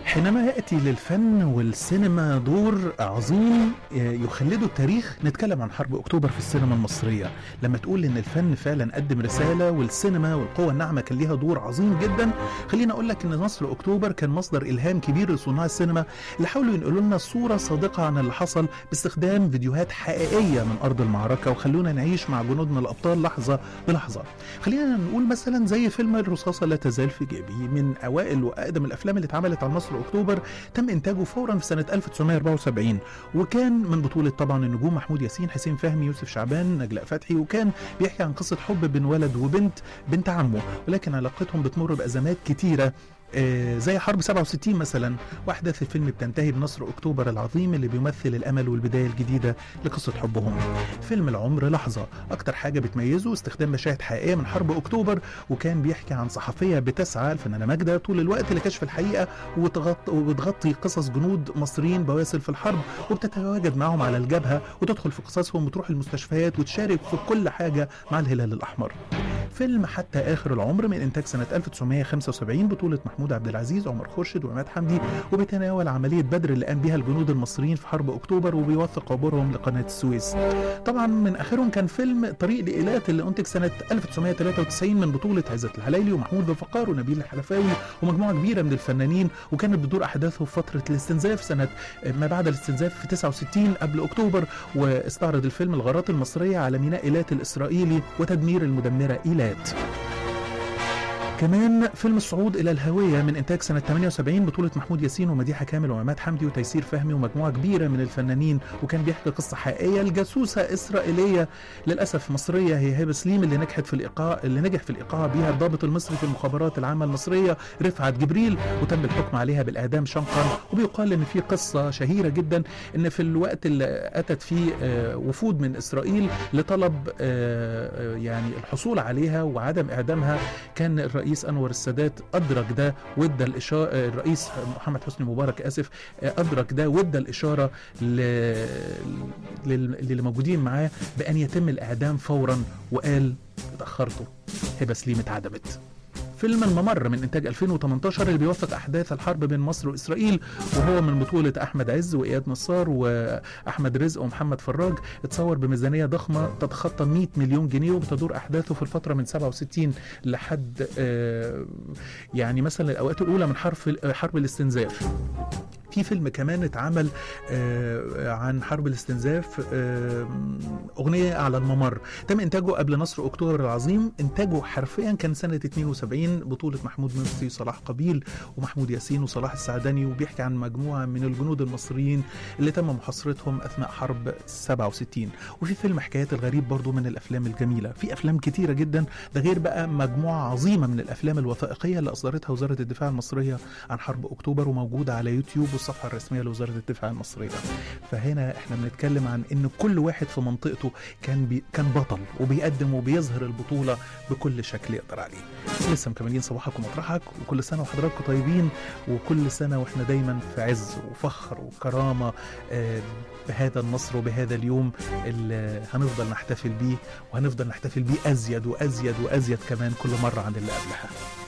حينما يأتي للفن والسينما دور عظيم يخلده التاريخ نتكلم عن حرب أكتوبر في السينما المصرية لما تقول إن الفن فعلا قدم رسالة والسينما والقوة الناعمة كان ليها دور عظيم جدا خليني أقول لك إن نصر أكتوبر كان مصدر إلهام كبير لصناع السينما اللي حاولوا ينقلوا لنا صورة صادقة عن اللي حصل باستخدام فيديوهات حقيقية من أرض المعركة وخلونا نعيش مع جنودنا الأبطال لحظة بلحظة خلينا نقول مثلا زي فيلم الرصاصة لا تزال في جيبي من أوائل وأقدم الأفلام اللي اتعملت عن نصر أكتوبر تم إنتاجه فورا في سنة 1974 وكان من بطولة طبعا النجوم محمود ياسين حسين فهمي يوسف شعبان نجلاء فتحي وكان بيحكي عن قصة حب بين ولد وبنت بنت عمه ولكن علاقتهم بتمر بأزمات كتيرة آه، زي حرب 67 مثلا واحداث الفيلم بتنتهي بنصر اكتوبر العظيم اللي بيمثل الامل والبدايه الجديده لقصه حبهم فيلم العمر لحظه اكتر حاجه بتميزه استخدام مشاهد حقيقيه من حرب اكتوبر وكان بيحكي عن صحفيه بتسعى الفنانه ماجده طول الوقت لكشف الحقيقه وتغطي, وبتغطي قصص جنود مصريين بواسل في الحرب وبتتواجد معهم على الجبهه وتدخل في قصصهم وتروح المستشفيات وتشارك في كل حاجه مع الهلال الاحمر فيلم حتى اخر العمر من انتاج سنه 1975 بطوله محمود عبد العزيز عمر خورشيد وعماد حمدي وبيتناول عمليه بدر اللي قام بها الجنود المصريين في حرب اكتوبر وبيوثق عبورهم لقناه السويس. طبعا من اخرهم كان فيلم طريق لايلات اللي انتج سنه 1993 من بطوله عزت الهليلي ومحمود بفقار ونبيل الحلفاوي ومجموعه كبيره من الفنانين وكانت بتدور احداثه في فتره الاستنزاف سنه ما بعد الاستنزاف في 69 قبل اكتوبر واستعرض الفيلم الغارات المصريه على ميناء ايلات الاسرائيلي وتدمير المدمره ايلات. كمان فيلم الصعود الى الهويه من انتاج سنه 78 بطوله محمود ياسين ومديحه كامل وعماد حمدي وتيسير فهمي ومجموعه كبيره من الفنانين وكان بيحكي قصه حقيقيه لجاسوسه اسرائيليه للاسف مصريه هي هبه سليم اللي نجحت في الايقاع اللي نجح في الايقاع بها الضابط المصري في المخابرات العامه المصريه رفعت جبريل وتم الحكم عليها بالاعدام شنقا وبيقال ان في قصه شهيره جدا ان في الوقت اللي اتت فيه آه، وفود من اسرائيل لطلب آه، آه، يعني الحصول عليها وعدم اعدامها كان الرئيس انور السادات ادرك ده وادى الاشاره الرئيس محمد حسني مبارك اسف ادرك ده وادى الاشاره ل- لل- للي موجودين معاه بان يتم الاعدام فورا وقال اتاخرتوا هبه سليم اتعدمت فيلم الممر من انتاج 2018 اللي بيوثق احداث الحرب بين مصر واسرائيل وهو من بطوله احمد عز واياد نصار واحمد رزق ومحمد فراج اتصور بميزانيه ضخمه تتخطى 100 مليون جنيه وبتدور احداثه في الفتره من 67 لحد آه، يعني مثلا الاوقات الاولى من حرب حرب الاستنزاف في فيلم كمان اتعمل آه، عن حرب الاستنزاف آه، أغنية على الممر تم إنتاجه قبل نصر أكتوبر العظيم إنتاجه حرفيا كان سنة 72 بطولة محمود مرسي صلاح قبيل ومحمود ياسين وصلاح السعدني وبيحكي عن مجموعة من الجنود المصريين اللي تم محاصرتهم أثناء حرب 67 وفي فيلم حكايات الغريب برضو من الأفلام الجميلة في أفلام كتيرة جدا ده غير بقى مجموعة عظيمة من الأفلام الوثائقية اللي أصدرتها وزارة الدفاع المصرية عن حرب أكتوبر وموجودة على يوتيوب والصفحة الرسمية لوزارة الدفاع المصرية فهنا احنا بنتكلم عن ان كل واحد في منطقته كان بي كان بطل وبيقدم وبيظهر البطولة بكل شكل يقدر عليه لسه مكملين صباحك ومطرحك وكل سنة وحضراتكم طيبين وكل سنة واحنا دايما في عز وفخر وكرامة آه، بهذا النصر وبهذا اليوم اللي هنفضل نحتفل بيه وهنفضل نحتفل بيه أزيد وأزيد وأزيد كمان كل مرة عن اللي قبلها